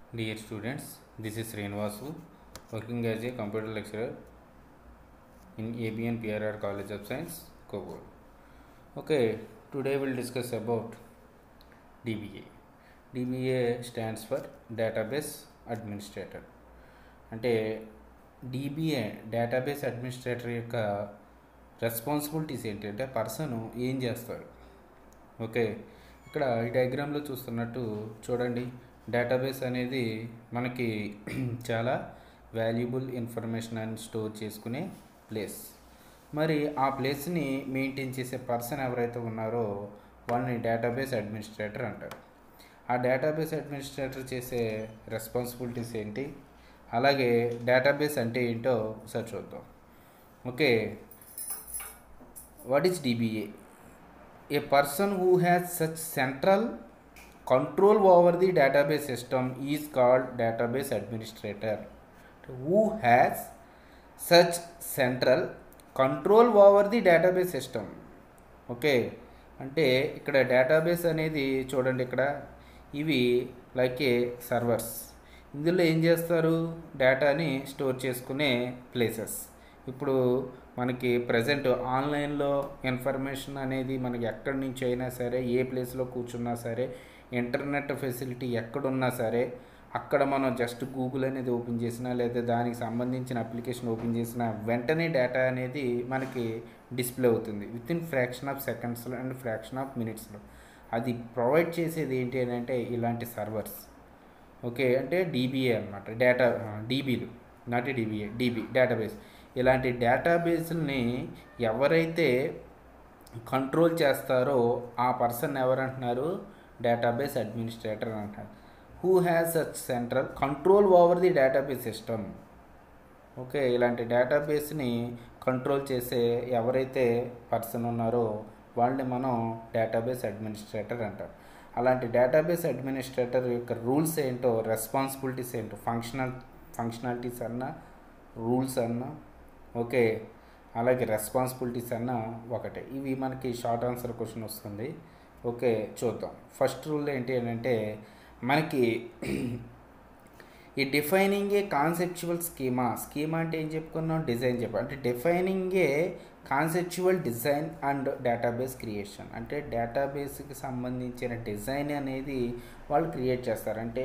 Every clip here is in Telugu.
Dear students, this is Srinivasu, working as a computer lecturer in ABN PRR College of Science, Kogol. Okay, today we'll discuss about DBA. DBA stands for Database Administrator. అంటే డిబిఏ డేటాబేస్ అడ్మినిస్ట్రేటర్ యొక్క రెస్పాన్సిబిలిటీస్ ఏంటి అంటే పర్సన్ ఏం చేస్తారు ఓకే ఇక్కడ ఈ డయాగ్రామ్లో చూస్తున్నట్టు చూడండి డేటాబేస్ అనేది మనకి చాలా వాల్యుబుల్ ఇన్ఫర్మేషన్ అని స్టోర్ చేసుకునే ప్లేస్ మరి ఆ ప్లేస్ని మెయింటైన్ చేసే పర్సన్ ఎవరైతే ఉన్నారో వాళ్ళని డేటాబేస్ అడ్మినిస్ట్రేటర్ అంటారు ఆ డేటాబేస్ అడ్మినిస్ట్రేటర్ చేసే రెస్పాన్సిబిలిటీస్ ఏంటి అలాగే డేటాబేస్ అంటే ఏంటో ఒకసారి చూద్దాం okay what is DBA a person who has such central control over the database system is called database administrator who has such central control over the database system okay అంటే ఇక్కడ డేటాబేస్ అనేది చూడండి ఇక్కడ ఇవి లైక్ ఏ సర్వర్స్ ఇందులో ఏం చేస్తారు డేటాని స్టోర్ చేసుకునే ప్లేసెస్ ఇప్పుడు మనకి ప్రజెంట్ ఆన్లైన్లో ఇన్ఫర్మేషన్ అనేది మనకి ఎక్కడి నుంచి అయినా సరే ఏ ప్లేస్లో కూర్చున్నా సరే ఇంటర్నెట్ ఫెసిలిటీ ఎక్కడున్నా సరే అక్కడ మనం జస్ట్ గూగుల్ అనేది ఓపెన్ చేసినా లేదా దానికి సంబంధించిన అప్లికేషన్ ఓపెన్ చేసినా వెంటనే డేటా అనేది మనకి డిస్ప్లే అవుతుంది విత్ ఇన్ ఫ్రాక్షన్ ఆఫ్ సెకండ్స్లో అండ్ ఫ్రాక్షన్ ఆఫ్ మినిట్స్లో అది ప్రొవైడ్ చేసేది ఏంటి అని అంటే ఇలాంటి సర్వర్స్ ఓకే అంటే డీబీఏ అనమాట డేటా డీబీలు నాట్ డీబీఏ డీబీ డేటాబేస్ ఇలాంటి డేటాబేస్ని ఎవరైతే కంట్రోల్ చేస్తారో ఆ పర్సన్ ఎవరంటున్నారు డేటాబేస్ అడ్మినిస్ట్రేటర్ అంటారు who has such central control over the database system okay ఇలాంటి డేటాబేస్ని కంట్రోల్ చేసే ఎవరైతే పర్సన్ ఉన్నారో వాళ్ళని మనం డేటాబేస్ అడ్మినిస్ట్రేటర్ అంటారు అలాంటి డేటాబేస్ అడ్మినిస్ట్రేటర్ యొక్క రూల్స్ ఏంటో రెస్పాన్సిబిలిటీస్ ఏంటో ఫంక్షనల్ ఫంక్షనాలిటీస్ అన్నా రూల్స్ అన్నా ఓకే అలాగే రెస్పాన్సిబిలిటీస్ అన్న ఒకటే ఇవి మనకి షార్ట్ ఆన్సర్ క్వశ్చన్ వస్తుంది ఓకే చూద్దాం ఫస్ట్ రూల్ ఏంటి అని అంటే మనకి ఈ defining a conceptual schema schema అంటే ఏం చెప్పుకున్నాం డిజైన్ చెప్పాం అంటే defining a conceptual design and database creation అంటే డేటాబేస్కి సంబంధించిన డిజైన్ అనేది వాళ్ళు క్రియేట్ చేస్తారు అంటే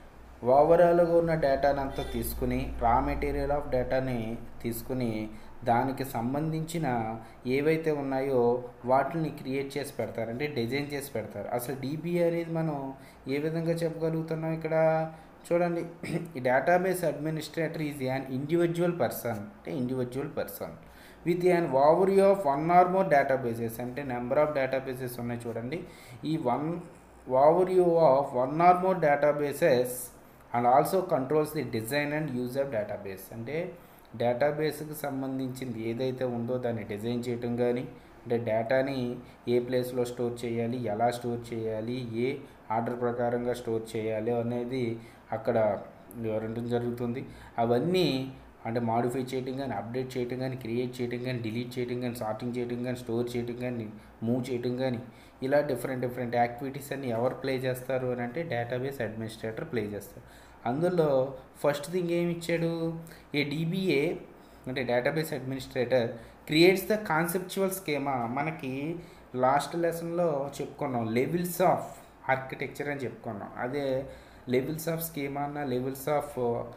ఓవరాల్గా ఉన్న డేటాని అంతా తీసుకుని రా మెటీరియల్ ఆఫ్ డేటాని తీసుకుని దానికి సంబంధించిన ఏవైతే ఉన్నాయో వాటిని క్రియేట్ చేసి పెడతారు అంటే డిజైన్ చేసి పెడతారు అసలు డీబీ అనేది మనం ఏ విధంగా చెప్పగలుగుతున్నాం ఇక్కడ చూడండి ఈ database administrator is an individual person అంటే individual person with an overview of one or more databases అంటే నెంబర్ ఆఫ్ డేటాబేసెస్ ఉన్నాయి చూడండి ఈ one overview of one or more databases and also controls the design and use of database అంటే డేటాబేస్కి సంబంధించింది ఏదైతే ఉందో దాన్ని డిజైన్ చేయటం కానీ అంటే డేటాని ఏ ప్లేస్లో స్టోర్ చేయాలి ఎలా స్టోర్ చేయాలి ఏ ఆర్డర్ ప్రకారంగా స్టోర్ చేయాలి అనేది అక్కడ వివరించడం జరుగుతుంది అవన్నీ అంటే మాడిఫై చేయటం కానీ అప్డేట్ చేయటం కానీ క్రియేట్ చేయటం కానీ డిలీట్ చేయటం కానీ సార్టింగ్ చేయటం కానీ స్టోర్ చేయటం కానీ మూవ్ చేయటం కానీ ఇలా డిఫరెంట్ డిఫరెంట్ యాక్టివిటీస్ అన్ని ఎవరు ప్లే చేస్తారు అని అంటే డేటాబేస్ అడ్మినిస్ట్రేటర్ ప్లే చేస్తారు అందులో ఫస్ట్ థింగ్ ఏమి ఇచ్చాడు ఏ డీబీఏ అంటే database administrator creates the conceptual schema మనకి లాస్ట్ లెసన్లో చెప్పుకున్నాం లెవెల్స్ ఆఫ్ ఆర్కిటెక్చర్ అని చెప్పుకున్నాం అదే లెవెల్స్ ఆఫ్ స్కీమా అన్న లెవెల్స్ ఆఫ్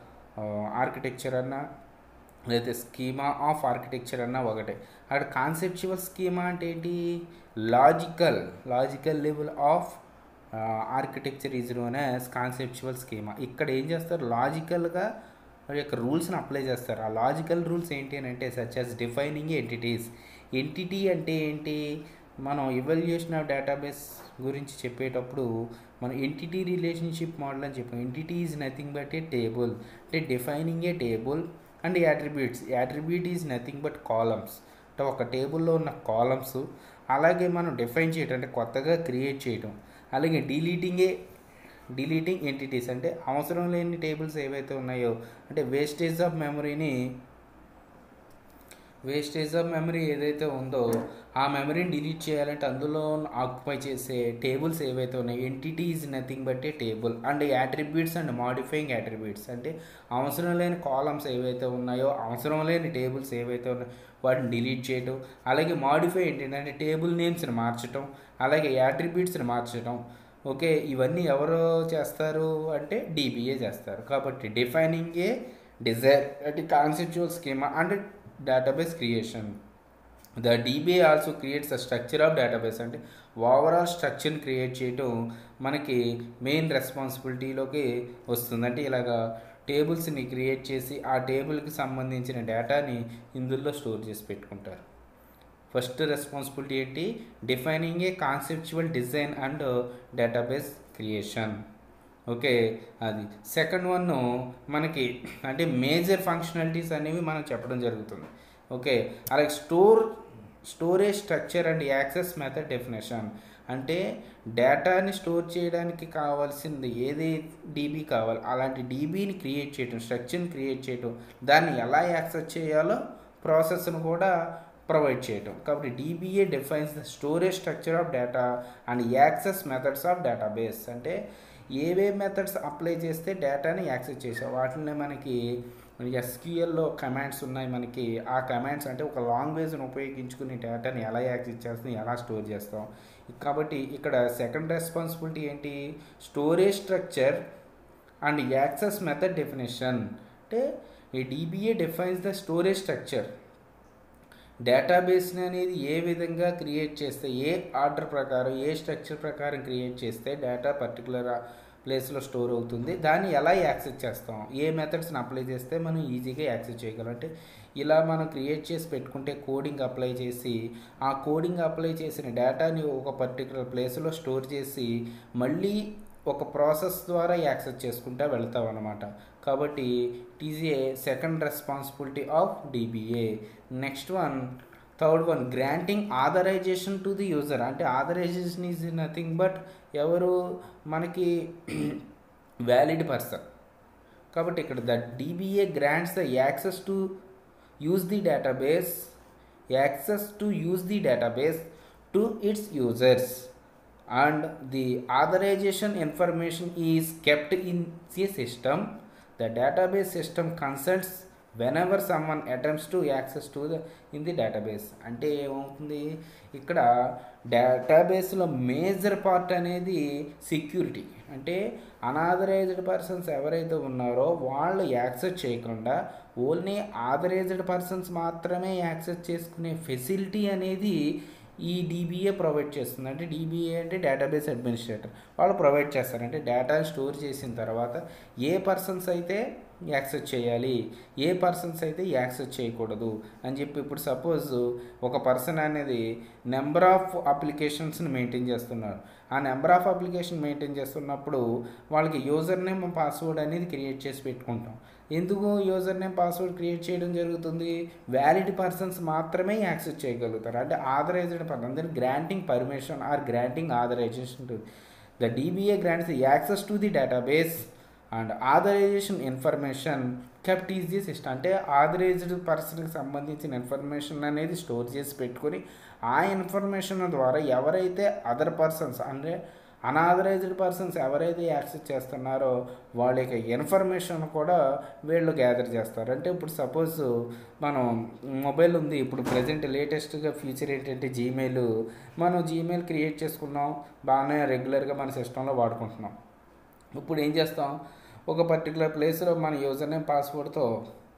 ఆర్కిటెక్చర్ అన్న లేదా స్కీమా ఆఫ్ ఆర్కిటెక్చర్ అన్న ఒకటే అక్కడ కాన్సెప్చువల్ స్కీమా అంటే ఏంటి logical logical level of architecture is known as conceptual schema ఇక్కడ ఏం చేస్తారు లాజికల్గా వారి యొక్క రూల్స్ని అప్లై చేస్తారు ఆ లాజికల్ రూల్స్ ఏంటి అని అంటే such as defining entities entity అంటే ఏంటి మనం ఇవల్యూషన్ ఆఫ్ డేటాబేస్ గురించి చెప్పేటప్పుడు మనం ఎంటిటీ రిలేషన్షిప్ మోడల్ అని చెప్పాం entity is nothing but a table అంటే defining a table and attributes attribute is nothing but columns అంటే ఒక టేబుల్లో ఉన్న కాలమ్స్ అలాగే మనం డిఫైన్ చేయటం అంటే కొత్తగా క్రియేట్ చేయటం అలాగే డిలీటింగే డిలీటింగ్ ఎంటిటీస్ అంటే అవసరం లేని టేబుల్స్ ఏవైతే ఉన్నాయో అంటే వేస్టేజ్ ఆఫ్ మెమరీని వేస్టేజ్ ఆఫ్ మెమరీ ఏదైతే ఉందో ఆ మెమరీని డిలీట్ చేయాలంటే అందులో ఆక్యుపై చేసే టేబుల్స్ ఏవైతే ఉన్నాయో entity is nothing but a table and attributes and modifying attributes అంటే అవసరం లేని కాలమ్స్ ఏవైతే ఉన్నాయో అవసరం లేని టేబుల్స్ ఏవైతే ఉన్నాయో వాటిని డిలీట్ చేయటం అలాగే మాడిఫై ఏంటంటే టేబుల్ నేమ్స్ని మార్చటం అలాగే యాట్రిబ్యూట్స్ని మార్చటం ఓకే ఇవన్నీ ఎవరు చేస్తారు అంటే డీబీఏ చేస్తారు కాబట్టి డిఫైనింగ్ ఏ డిజైర్ అంటే conceptual schema and database creation the DBA also creates a structure of database అంటే ఓవరాల్ స్ట్రక్చర్ని క్రియేట్ చేయటం మనకి మెయిన్ రెస్పాన్సిబిలిటీలోకి వస్తుంది అంటే ఇలాగా టేబుల్స్ని క్రియేట్ చేసి ఆ టేబుల్కి సంబంధించిన డేటాని ఇందులో స్టోర్ చేసి పెట్టుకుంటారు ఫస్ట్ రెస్పాన్సిబిలిటీ ఏంటి defining a conceptual design and database creation okay అది సెకండ్ వన్ మనకి అంటే మేజర్ ఫంక్షనాలిటీస్ అనేవి మనం చెప్పడం జరుగుతుంది ఓకే అలాగే store storage structure and access method definition అంటే డేటాని స్టోర్ చేయడానికి కావాల్సింది ఏది డీబీ కావాలి అలాంటి డీబీని క్రియేట్ చేయటం స్ట్రక్చర్ని క్రియేట్ చేయటం దాన్ని ఎలా యాక్సెస్ చేయాలో ప్రాసెస్ను కూడా ప్రొవైడ్ చేయటం కాబట్టి DBA defines the storage structure of data and access methods of database అంటే ఏవే మెథడ్స్ అప్లై చేస్తే డేటాని యాక్సెస్ చేసాం వాటిని మనకి ఎస్క్యూఎల్లో కమాండ్స్ ఉన్నాయి మనకి ఆ కమాండ్స్ అంటే ఒక లాంగ్వేజ్ని ఉపయోగించుకుని డేటాని ఎలా యాక్సెస్ చేస్తాం ఎలా స్టోర్ చేస్తాం కాబట్టి ఇక్కడ సెకండ్ రెస్పాన్సిబిలిటీ ఏంటి storage structure and access method definition అంటే ఈ DBA defines the storage structure డేటాబేస్ని అనేది ఏ విధంగా క్రియేట్ చేస్తే ఏ ఆర్డర్ ప్రకారం ఏ స్ట్రక్చర్ ప్రకారం క్రియేట్ చేస్తే డేటా పర్టికులర్ ప్లేస్లో స్టోర్ అవుతుంది దాన్ని ఎలా యాక్సెస్ చేస్తాం ఏ మెథడ్స్ని అప్లై చేస్తే మనం ఈజీగా యాక్సెస్ చేయగలం అంటే ఇలా మనం క్రియేట్ చేసి పెట్టుకుంటే కోడింగ్ అప్లై చేసి ఆ కోడింగ్ అప్లై చేసిన డేటాని ఒక పర్టికులర్ ప్లేస్లో స్టోర్ చేసి మళ్ళీ ఒక ప్రాసెస్ ద్వారా యాక్సెస్ చేసుకుంటూ వెళ్తాం అనమాట కాబట్టి it is a second responsibility of DBA next one third one granting authorization to the user అంటే ఆథరైజేషన్ ఈజ్ నథింగ్ బట్ ఎవరు మనకి వ్యాలిడ్ పర్సన్ కాబట్టి ఇక్కడ the DBA grants the access to use the database access to use the database to its users and the authorization information is kept in a system the database system consults whenever someone attempts to access to the in the database అంటే ఏమవుతుంది ఇక్కడ డేటాబేస్లో మేజర్ పార్ట్ అనేది సెక్యూరిటీ అంటే అనాథరైజ్డ్ పర్సన్స్ ఎవరైతే ఉన్నారో వాళ్ళు యాక్సెస్ చేయకుండా ఓన్లీ ఆథరైజ్డ్ పర్సన్స్ మాత్రమే యాక్సెస్ చేసుకునే ఫెసిలిటీ అనేది ఈ డీబీఏ ప్రొవైడ్ చేస్తుంది అంటే డీబీఏ అంటే డేటాబేస్ అడ్మినిస్ట్రేటర్ వాళ్ళు ప్రొవైడ్ చేస్తారు అంటే డేటాని స్టోర్ చేసిన తర్వాత ఏ పర్సన్స్ అయితే యాక్సెస్ చేయాలి ఏ పర్సన్స్ అయితే యాక్సెస్ చేయకూడదు అని చెప్పి ఇప్పుడు సపోజ్ ఒక పర్సన్ అనేది నెంబర్ ఆఫ్ అప్లికేషన్స్ని మెయింటైన్ చేస్తున్నారు ఆ నెంబర్ ఆఫ్ అప్లికేషన్ మెయింటైన్ చేస్తున్నప్పుడు వాళ్ళకి యూజర్ నేమ్ పాస్వర్డ్ అనేది క్రియేట్ చేసి పెట్టుకుంటాం ఎందుకు యూజర్ నేమ్ పాస్వర్డ్ క్రియేట్ చేయడం జరుగుతుంది వ్యాలిడ్ పర్సన్స్ మాత్రమే యాక్సెస్ చేయగలుగుతారు అంటే ఆథరైజ్డ్ పర్సన్ అంటే granting permission or granting authorization to the DBA grants access to the database and authorization information kept is the system అంటే ఆథరైజ్డ్ పర్సన్కి సంబంధించిన ఇన్ఫర్మేషన్ అనేది స్టోర్ చేసి పెట్టుకొని ఆ ఇన్ఫర్మేషన్ ద్వారా ఎవరైతే అదర్ పర్సన్స్ అంటే అనాథరైజ్డ్ పర్సన్స్ ఎవరైతే యాక్సెస్ చేస్తున్నారో వాళ్ళ యొక్క ఇన్ఫర్మేషన్ కూడా వీళ్ళు గ్యాదర్ చేస్తారు అంటే ఇప్పుడు సపోజ్ మనం మొబైల్ ఉంది ఇప్పుడు ప్రజెంట్ లేటెస్ట్గా ఫ్యూచర్ ఏంటంటే జీమెయిల్ మనం జీమెయిల్ క్రియేట్ చేసుకున్నాం బాగానే రెగ్యులర్గా మన సిస్టంలో వాడుకుంటున్నాం ఇప్పుడు ఏం చేస్తాం ఒక పర్టికులర్ ప్లేస్లో మన యూజర్ నేమ్ పాస్వర్డ్తో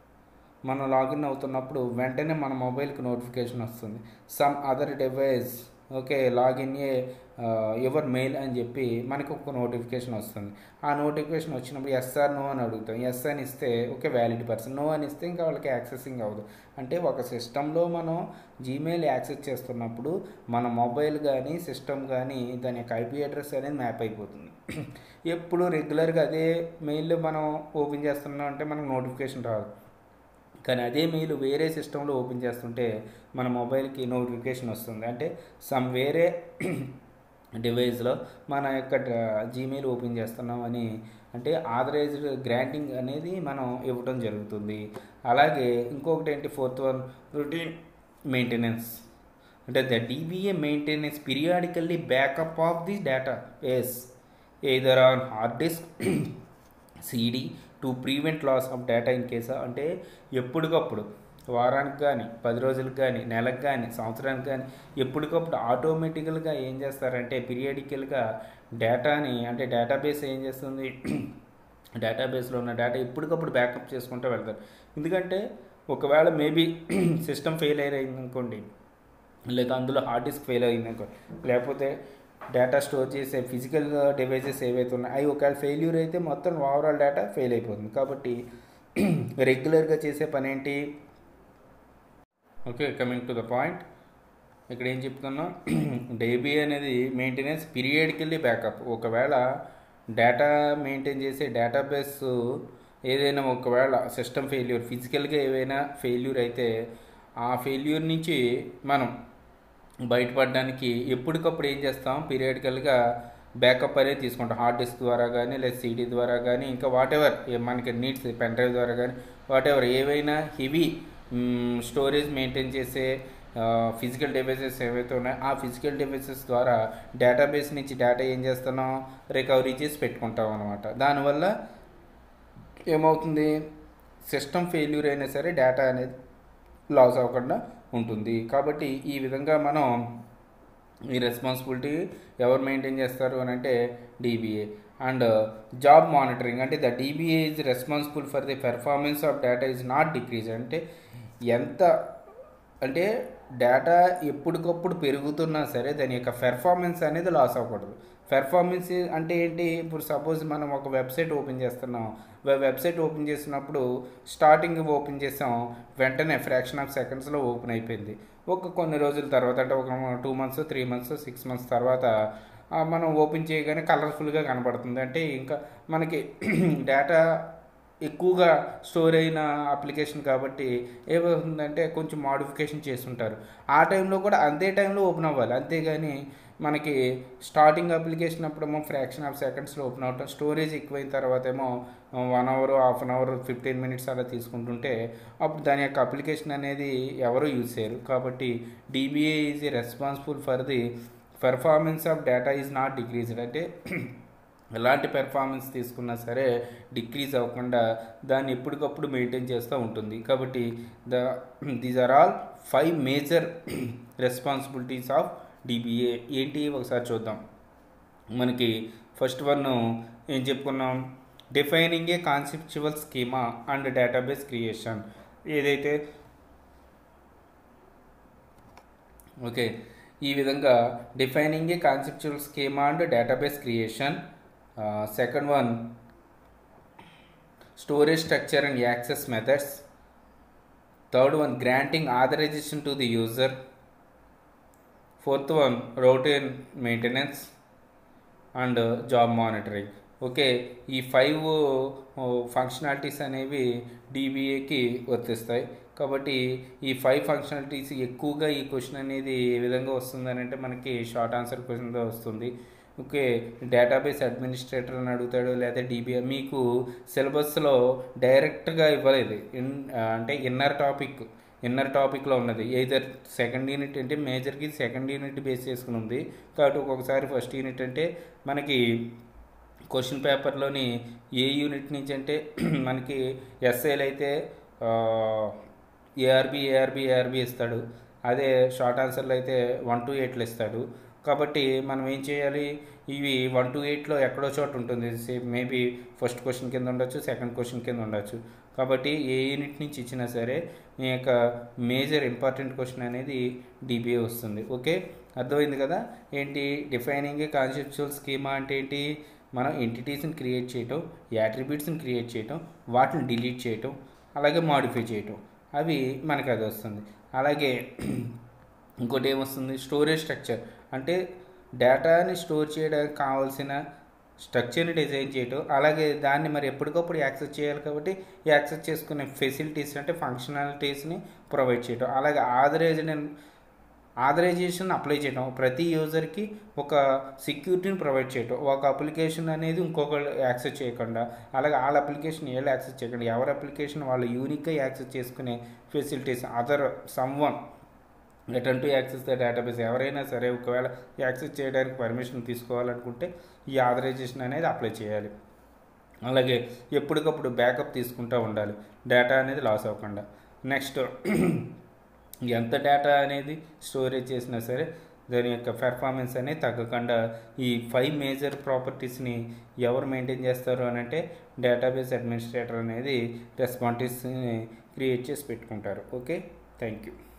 మనం లాగిన్ అవుతున్నప్పుడు వెంటనే మన మొబైల్కి నోటిఫికేషన్ వస్తుంది some other device okay login a your mail అని చెప్పి మనకు ఒక నోటిఫికేషన్ వస్తుంది ఆ నోటిఫికేషన్ వచ్చినప్పుడు ఎస్ఆర్ నో అని అడుగుతాం ఎస్ అని ఇస్తే ఓకే వ్యాలిడ్ పర్సన్ నో అని ఇస్తే ఇంకా వాళ్ళకి యాక్సెసింగ్ అవ్వదు అంటే ఒక సిస్టంలో మనం జీమెయిల్ యాక్సెస్ చేస్తున్నప్పుడు మన మొబైల్ కానీ సిస్టమ్ కానీ దాని యొక్క ఐపీ అడ్రస్ అనేది మ్యాప్ అయిపోతుంది ఎప్పుడు రెగ్యులర్గా అదే మెయిల్ మనం ఓపెన్ చేస్తున్నాం అంటే మనకు నోటిఫికేషన్ రాదు కానీ అదే మెయిల్ వేరే సిస్టంలో ఓపెన్ చేస్తుంటే మన మొబైల్కి నోటిఫికేషన్ వస్తుంది అంటే సమ్ వేరే డివైస్లో మన యొక్క జీమెయిల్ ఓపెన్ చేస్తున్నాం అని అంటే ఆథరైజ్డ్ గ్రాంటింగ్ అనేది మనం ఇవ్వడం జరుగుతుంది అలాగే ఇంకొకటి ఏంటి ఫోర్త్ వన్ రొటీన్ మెయింటెనెన్స్ అంటే the DBA maintenance periodically backup of the database either on hard disk CD to prevent loss of data in case అంటే ఎప్పటికప్పుడు వారానికి కానీ పది రోజులకు కానీ నెలకు కానీ సంవత్సరానికి కానీ ఎప్పటికప్పుడు ఆటోమేటికల్గా ఏం చేస్తారంటే పీరియాడికల్గా డేటాని అంటే డేటాబేస్ ఏం చేస్తుంది డేటాబేస్లో ఉన్న డేటా ఎప్పటికప్పుడు బ్యాకప్ చేసుకుంటూ వెళ్తారు ఎందుకంటే ఒకవేళ మేబీ సిస్టమ్ ఫెయిల్ అయ్యింది అనుకోండి లేదా అందులో హార్డ్ డిస్క్ ఫెయిల్ అయింది అనుకోండి లేకపోతే డేటా స్టోర్ చేసే ఫిజికల్ డివైసెస్ ఏవైతే ఉన్నాయో అవి ఒకవేళ ఫెయిల్యూర్ అయితే మొత్తం ఓవరాల్ డేటా ఫెయిల్ అయిపోతుంది కాబట్టి రెగ్యులర్గా చేసే పని ఏంటి okay coming to the point ఇక్కడ ఏం చెప్తున్నాం డేబీ అనేది మెయింటెనెన్స్ పీరియడ్కెళ్ళి బ్యాకప్ ఒకవేళ డేటా మెయింటైన్ చేసే డేటాబేస్ ఏదైనా ఒకవేళ సిస్టమ్ ఫెయిల్యూర్ ఫిజికల్గా ఏవైనా ఫెయిల్యూర్ అయితే ఆ ఫెయిల్యూర్ నుంచి మనం బయటపడడానికి ఎప్పటికప్పుడు ఏం చేస్తాం పీరియడికల్గా బ్యాకప్ అనేది తీసుకుంటాం హార్డ్ డిస్క్ ద్వారా కానీ లేదా సీడీ ద్వారా కానీ ఇంకా వాట్ ఎవర్ మనకి నీడ్స్ పెన్ డ్రైవ్ ద్వారా కానీ వాట్ ఎవర్ ఏవైనా హెవీ స్టోరేజ్ మెయింటైన్ చేసే ఫిజికల్ డివైసెస్ ఏవైతే ఉన్నాయో ఆ ఫిజికల్ డివైసెస్ ద్వారా డేటాబేస్ నుంచి డేటా ఏం చేస్తున్నాం రికవరీ చేసి పెట్టుకుంటాం అనమాట దానివల్ల ఏమవుతుంది సిస్టమ్ ఫెయిల్యూర్ అయినా సరే డేటా అనేది లాస్ అవ్వకుండా ఉంటుంది కాబట్టి ఈ విధంగా మనం ఈ రెస్పాన్సిబిలిటీ ఎవరు మెయింటైన్ చేస్తారు అని అంటే డీబీఏ అండ్ జాబ్ మానిటరింగ్ అంటే the DBA is responsible for the performance of data is not decrease అంటే ఎంత అంటే డేటా ఎప్పటికప్పుడు పెరుగుతున్నా సరే దాని యొక్క పెర్ఫార్మెన్స్ అనేది లాస్ అవ్వకూడదు పెర్ఫార్మెన్స్ అంటే ఏంటి ఇప్పుడు సపోజ్ మనం ఒక వెబ్సైట్ ఓపెన్ చేస్తున్నాం వెబ్సైట్ ఓపెన్ చేసినప్పుడు స్టార్టింగ్ ఓపెన్ చేసాం వెంటనే ఫ్రాక్షన్ ఆఫ్ సెకండ్స్లో ఓపెన్ అయిపోయింది ఒక కొన్ని రోజుల తర్వాత అంటే ఒక two months three months six months తర్వాత మనం ఓపెన్ చేయగానే కలర్ఫుల్గా కనబడుతుంది అంటే ఇంకా మనకి డేటా ఎక్కువగా స్టోర్ అయిన అప్లికేషన్ కాబట్టి ఏమవుతుందంటే కొంచెం మాడిఫికేషన్ చేస్తుంటారు ఆ టైంలో కూడా అంతే టైంలో ఓపెన్ అవ్వాలి అంతేగాని మనకి స్టార్టింగ్ అప్లికేషన్ అప్పుడేమో ఫ్రాక్షన్ ఆఫ్ సెకండ్స్లో ఓపెన్ అవటం స్టోరేజ్ ఎక్కువైన తర్వాత ఏమో one hour half an hour fifteen minutes అలా తీసుకుంటుంటే అప్పుడు దాని యొక్క అప్లికేషన్ అనేది ఎవరు యూజ్ చేయరు కాబట్టి DBA is responsible for the performance of data is not decreased అంటే ఎలాంటి పెర్ఫార్మెన్స్ తీసుకున్నా సరే డిక్రీజ్ అవ్వకుండా దాన్ని ఎప్పటికప్పుడు మెయింటైన్ చేస్తూ ఉంటుంది కాబట్టి the these are all five major responsibilities of DBA ఏంటి ఒకసారి చూద్దాం మనకి ఫస్ట్ వన్ ఏం చెప్పుకున్నాం defining a conceptual schema and database creation ఏదైతే ఓకే ఈ విధంగా defining a conceptual schema and database creation second one storage structure and access methods third one granting authorization to the user fourth one routine maintenance and job monitoring okay ఈ ఫైవ్ ఫంక్షనాలిటీస్ అనేవి డీబీఏకి వర్తిస్తాయి కాబట్టి ఈ ఫైవ్ ఫంక్షనాలిటీస్ ఎక్కువగా ఈ క్వశ్చన్ అనేది ఏ విధంగా వస్తుందని అంటే మనకి షార్ట్ ఆన్సర్ క్వశ్చన్గా వస్తుంది ఓకే డేటాబేస్ అడ్మినిస్ట్రేటర్ అని అడుగుతాడు లేదా డీబీఏ మీకు సిలబస్లో డైరెక్ట్గా ఇవ్వలేదు ఇన్ అంటే ఇన్నర్ టాపిక్ ఇన్నర్ టాపిక్లో ఉన్నది ఏదర్ సెకండ్ యూనిట్ అంటే మేజర్కి సెకండ్ యూనిట్ బేస్ చేసుకుని ఉంది కాబట్టి ఒక్కొక్కసారి ఫస్ట్ యూనిట్ అంటే మనకి క్వశ్చన్ పేపర్లోని ఏ యూనిట్ నుంచి అంటే మనకి ఎస్ఐలు అయితే ఏఆర్బి ఏఆర్బి ఏఆర్బి ఇస్తాడు అదే షార్ట్ ఆన్సర్లు అయితే వన్ టు ఎయిట్లు ఇస్తాడు కాబట్టి మనం ఏం చేయాలి ఇవి వన్ టు ఎయిట్లో ఎక్కడో చోట ఉంటుంది మేబీ ఫస్ట్ క్వశ్చన్ కింద ఉండొచ్చు సెకండ్ క్వశ్చన్ కింద ఉండొచ్చు కాబట్టి ఏ యూనిట్ నుంచి ఇచ్చినా సరే మీ యొక్క మేజర్ ఇంపార్టెంట్ క్వశ్చన్ అనేది డిబిఏ వస్తుంది ఓకే అర్థమైంది కదా ఏంటి డిఫైనింగ్ కాన్సెప్చువల్ స్కీమా అంటే ఏంటి మనం ఎంటిటీస్ని క్రియేట్ చేయటం యాట్రిబ్యూట్స్ని క్రియేట్ చేయటం వాటిని డిలీట్ చేయటం అలాగే మాడిఫై చేయటం అవి మనకు అది వస్తుంది అలాగే ఇంకోటి ఏమొస్తుంది స్టోరేజ్ స్ట్రక్చర్ అంటే డేటాని స్టోర్ చేయడానికి కావాల్సిన స్ట్రక్చర్ని డిజైన్ చేయటం అలాగే దాన్ని మరి ఎప్పటికప్పుడు యాక్సెస్ చేయాలి కాబట్టి యాక్సెస్ చేసుకునే ఫెసిలిటీస్ అంటే ఫంక్షనాలిటీస్ని ప్రొవైడ్ చేయటం అలాగే ఆథరైజ్డ్ ఆథరైజేషన్ అప్లై చేయడం ప్రతి యూజర్కి ఒక సెక్యూరిటీని ప్రొవైడ్ చేయడం ఒక అప్లికేషన్ అనేది ఇంకొకరు యాక్సెస్ చేయకుండా అలాగే వాళ్ళ అప్లికేషన్ వీళ్ళు యాక్సెస్ చేయకుండా ఎవరి అప్లికేషన్ వాళ్ళు యూనిక్గా యాక్సెస్ చేసుకునే facilities other some one return to access the database ఎవరైనా సరే ఒకవేళ యాక్సెస్ చేయడానికి పర్మిషన్ తీసుకోవాలనుకుంటే ఈ ఆథరైజేషన్ అనేది అప్లై చేయాలి అలాగే ఎప్పటికప్పుడు బ్యాకప్ తీసుకుంటూ ఉండాలి డేటా అనేది లాస్ అవ్వకుండా నెక్స్ట్ ఎంత డేటా అనేది స్టోరేజ్ చేసినా సరే దాని యొక్క పెర్ఫార్మెన్స్ అనేది తగ్గకుండా ఈ ఫైవ్ మేజర్ ప్రాపర్టీస్ని ఎవరు మెయింటైన్ చేస్తారు అని అంటే డేటాబేస్ అడ్మినిస్ట్రేటర్ అనేది రెస్పాన్సిబిలిటీస్ని క్రియేట్ చేసి పెట్టుకుంటారు ఓకే థ్యాంక్ యూ